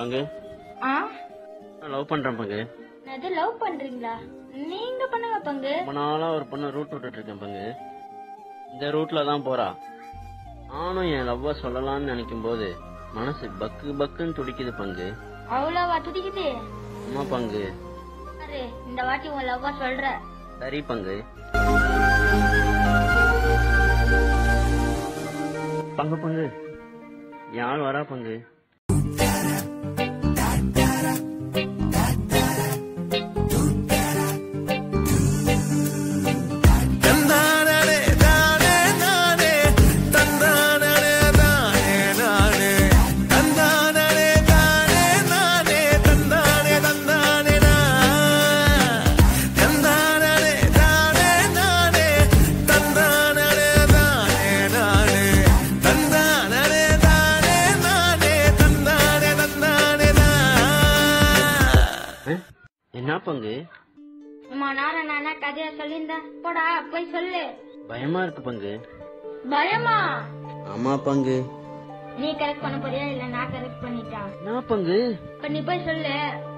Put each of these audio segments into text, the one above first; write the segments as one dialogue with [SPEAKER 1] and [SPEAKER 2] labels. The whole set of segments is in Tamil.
[SPEAKER 1] பங்கு
[SPEAKER 2] ஆ
[SPEAKER 1] நான் லவ் பண்றேன் பங்கு
[SPEAKER 2] அது லவ் பண்றீங்களா நீங்க பண்ணுங்க பங்கு
[SPEAKER 1] ரொம்ப நாளா ஒரு பொண்ணு ரூட் விட்டுட்டு இருக்கேன் பங்கு இந்த ரூட்ல தான் போறா நானும் என் லவ்வ சொல்லலாம்னு நினைக்கும் போது மனசு பக்கு பக்குன்னு துடிக்குது பங்கு
[SPEAKER 2] அவ்வளவா துடிக்குது
[SPEAKER 1] அம்மா பங்கு
[SPEAKER 2] பாரு இந்த வாட்டி உன் லவ்வா சொல்ற
[SPEAKER 1] சரி பங்கு பங்கு பங்கு யார் வரா பங்கு
[SPEAKER 3] தந்தானே தானே நானே தந்தானே தானே நானே தந்தானே தானே நானே தந்தானே தந்தானே நான் தந்தானே தானே நானே தந்தானே தானே நானே தந்தானே தானே நானே தந்தானே தந்தானே நான்
[SPEAKER 1] அஹ், என்ன பங்கு
[SPEAKER 2] உமா நேரம் நானா கதையா சொல்லியிருந்தேன் போடா போய் சொல்லு
[SPEAKER 1] பயமா இருக்கு பங்கு
[SPEAKER 2] பயமா
[SPEAKER 1] ஆமா பங்கு
[SPEAKER 2] நீ கரெக்ட் பண்ண போறியா இல்ல நான் கரெக்ட் பண்ணிட்டா
[SPEAKER 1] என்ன பங்கு
[SPEAKER 2] இப்ப நீ போய் சொல்லு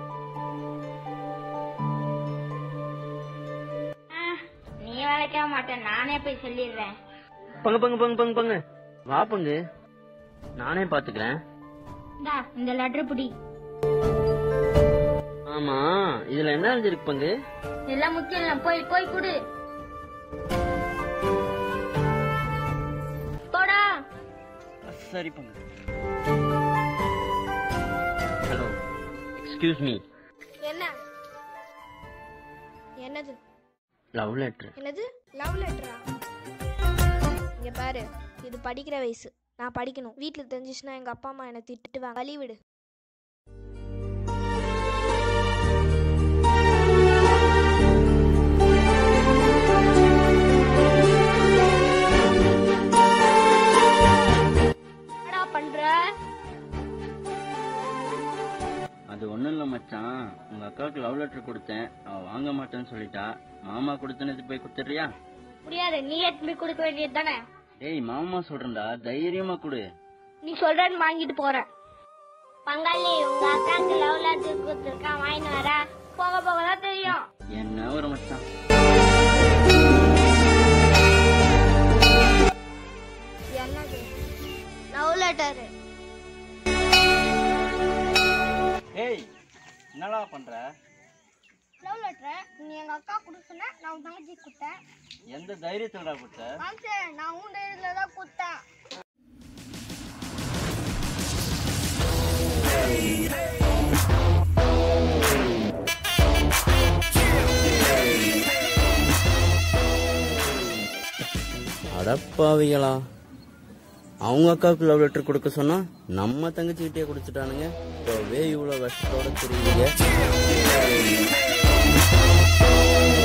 [SPEAKER 2] ஆ, நீ வளைக்க மாட்டேன் நானே போய் சொல்லிடுறேன்
[SPEAKER 1] பங்கு பங்கு பங்கு பங்கு பங்கு வா பங்கு நானே பாத்துக்கிறேன்
[SPEAKER 2] இந்தா இந்த லெட்டர் புடி
[SPEAKER 1] ஆமா இதுல என்ன எழுதிருக்கு பங்கு
[SPEAKER 2] இதெல்லாம் முக்கியம் இல்ல போய் போய் குடு போடா
[SPEAKER 1] சரி பங்கு ஹலோ எக்ஸ்கியூஸ் மீ
[SPEAKER 4] என்ன என்னது
[SPEAKER 1] லவ் லெட்டர்
[SPEAKER 4] என்னது லவ் லெட்டரா இங்க பாரு இது படிக்கிற வயசு நான் படிக்கணும் வீட்ல தெரிஞ்சிச்சுன்னா எங்க அப்பா அம்மா என்னை திட்டுவாங்க வழி விடு
[SPEAKER 2] என்னடா பண்ற
[SPEAKER 1] அது ஒண்ணும் இல்ல மச்சான் உங்க அக்காவுக்கு லவ் லெட்டர் கொடுத்தேன் அவ வாங்க மாட்டேன்னு சொல்லிட்டா மாமா கொடுத்தனது போய் கொடுத்துறியா
[SPEAKER 2] முடியாது நீ எடுத்து போய் கொடுக்க வேண்டியது தானே
[SPEAKER 1] ஏய் மாமா சொல்றேன்டா தைரியமா கொடு
[SPEAKER 2] நீ சொல்றன்னு வாங்கிட்டு போற பங்காளி உங்க அக்காக்கு லவ் லெட்டர் கொடுத்துருக்கான் வாங்கிட்டு வர போக போக தான் தெரியும்
[SPEAKER 1] என்ன ஒரு மச்சான்
[SPEAKER 4] என்னது லவ் லெட்டரு
[SPEAKER 1] ஏய் என்னடா பண்ற
[SPEAKER 4] லவ் லெட்டர் நீ எங்க அக்கா கொடுக்க சொன்ன நான் உன் தங்கச்சி கொடுத்தேன்
[SPEAKER 1] எந்த தைரியத்துலடா கொடுத்த
[SPEAKER 4] மாம்சே நான் உன் டைரியில தான் கொடுத்தேன்
[SPEAKER 1] அடப்பாவிகளா அவங்க அக்காவுக்கு லவ் லெட்டர் கொடுக்க சொன்னா நம்ம தங்கச்சிக்கிட்டே கொடுத்துட்டானுங்க இப்பவே இவ்வளவு கஷ்டத்தோட தெரியுங்க